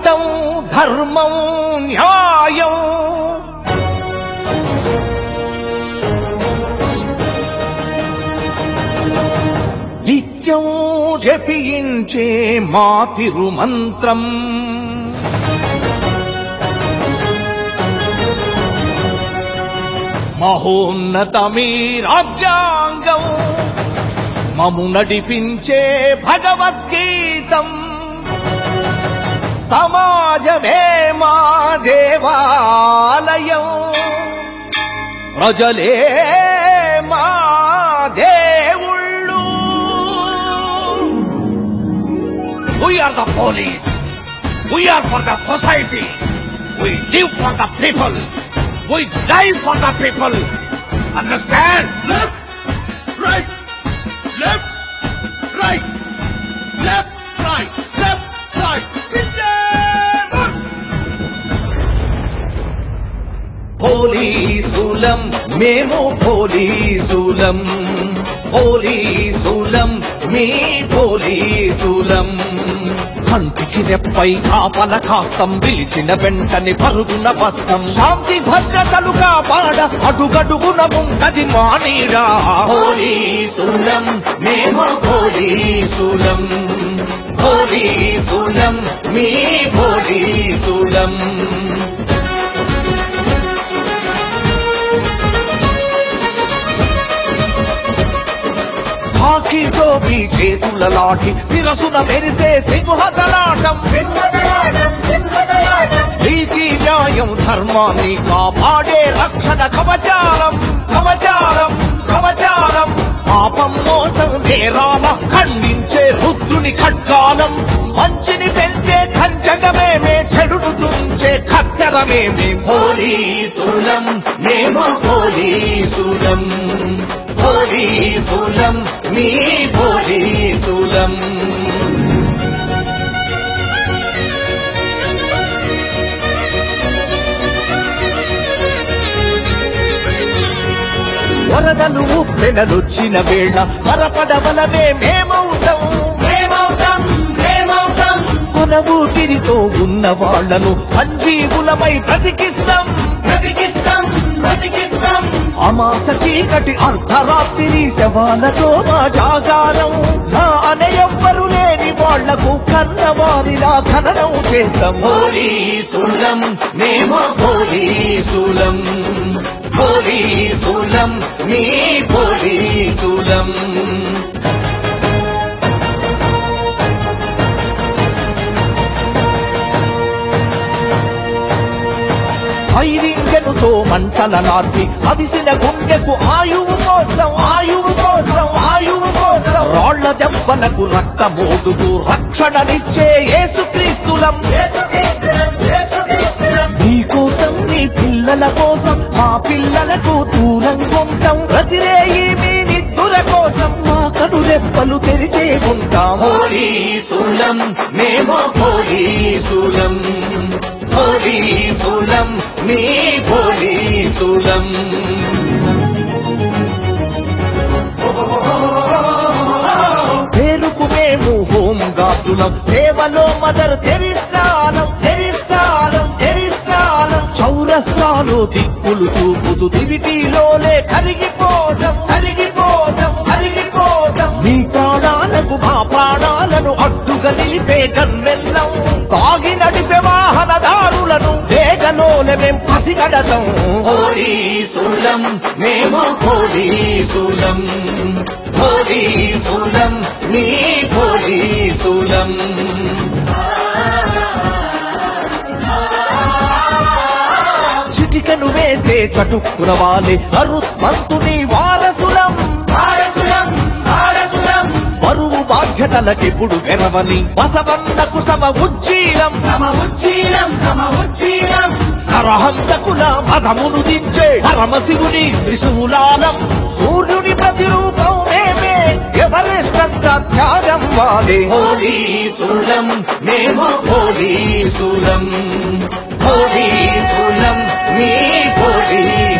సత్యం ధర్మం న్యాయం నిత్యం జపించే మా తిరుమంత్రం మహోన్నతమీ రాజ్యాంగం మము నడిపించే భగవద్గీతం సమాజమే మా దేవాలయం ప్రజలే మా దేవుళ్ళు We are the police. We are for the society. We live for the people. We die for the people. Understand? Left, right, left, right, left, right, left, right. పోలీసులం మేము పోలీసులం పోలీసులం మీ పోలీసులం కంటికి రెప్పై కాపల కాస్తం పిలిచిన వెంటనే పరుగున వస్తం శాంతి భద్రతలు కాపాడ అడుగడుగున ఉంటది మానీడా పోలీసులం మేము పోలీసులం పోలీసులం మీ పోలీసులం హాకీ టోపీ చేతుల లాఠి శిరసున మెరిసే సింహదలాటం నీతి న్యాయం ధర్మాన్ని కాపాడే రక్షణ కవచాలం కవచాలం కవచాలం పాపం మోసం నేరాల ఖండించే రుద్రుని ఖడ్గాలం మంచిని పెంచే కంచగమేమే చెడును తుంచే ఖత్తరమేమే పోలీసులం మేము పోలీసులం పోలీసులం మీ పోలీసులం వరదలు ఉప్పెనలొచ్చిన వేళ పరపడవలమే మేమవుతాం మేమవుతాం మేమవుతాం కొన ఊపిరితో ఉన్న వాళ్లను సంజీవులమై బ్రతికిస్తాం బ్రతికిస్తాం బ్రతికిస్తాం అమాస చీకటి అర్ధరాత్రి శవాలతో మా జాగారం నా అనే ఎవ్వరు లేని వాళ్లకు కన్నవారిలా ఖననం చేస్తాం పోలీసులం మేము పోలీసులం పోలీసులం మీ పోలీసులం ఐరింజనుతో మంటల నాటి అవిసిన గుండెకు ఆయువు కోసం ఆయువు కోసం ఆయువు కోసం రాళ్ల దెబ్బలకు రక్తమోదుకు రక్షణనిచ్చే యేసుక్రీస్తులం నీ కోసం నీ పిల్లల కోసం మా పిల్లలకు దూరం ఉంటాం ప్రతిరేయి మీ నిద్దుర కోసం మా కను రెప్పలు తెరిచే ఉంటాం పోలీసులం మేము పోలీసులం పోలీసులం మీ పోలీసులం పేరుకు మేము హోం గార్డులం సేవలో మదర్ తెరిస్తానం తెరిస్తానం తెరిస్తానం చౌరస్తాలో దిక్కులు చూపుతూ దివిటీలోనే కరిగిపోదాం కరిగిపోదాం కరిగిపోదాం మీ ప్రాణాలకు మా ప్రాణాలను అడ్డుగా నిలిపే గన్మెల్లం తాగి నడిపే వాహనదారులను వేగలోనే మేం పసిగడతాం పోలీసులం మేము పోలీసులం పోలీసులం మీ పోలీసులం చిటికను వేస్తే చటుక్కున వాలి అరుత్మంతుని వారసులం వారసులం వారసులం బరువు బాధ్యతలకెప్పుడు వెరవని బసవన్నకు సమ ఉజ్జీలం సమ ఉజ్జీలం సమ ఉజ్జీలం నరహంతకుల మదమును దించే పరమశివుని త్రిశూలాలం సూర్యుని ప్రతిరూపం మేమే ఎవరెస్ట్ త్యాగం వాదే పోలీసులం మేము పోలీసులం పోలీసులం మీ పోలీసులం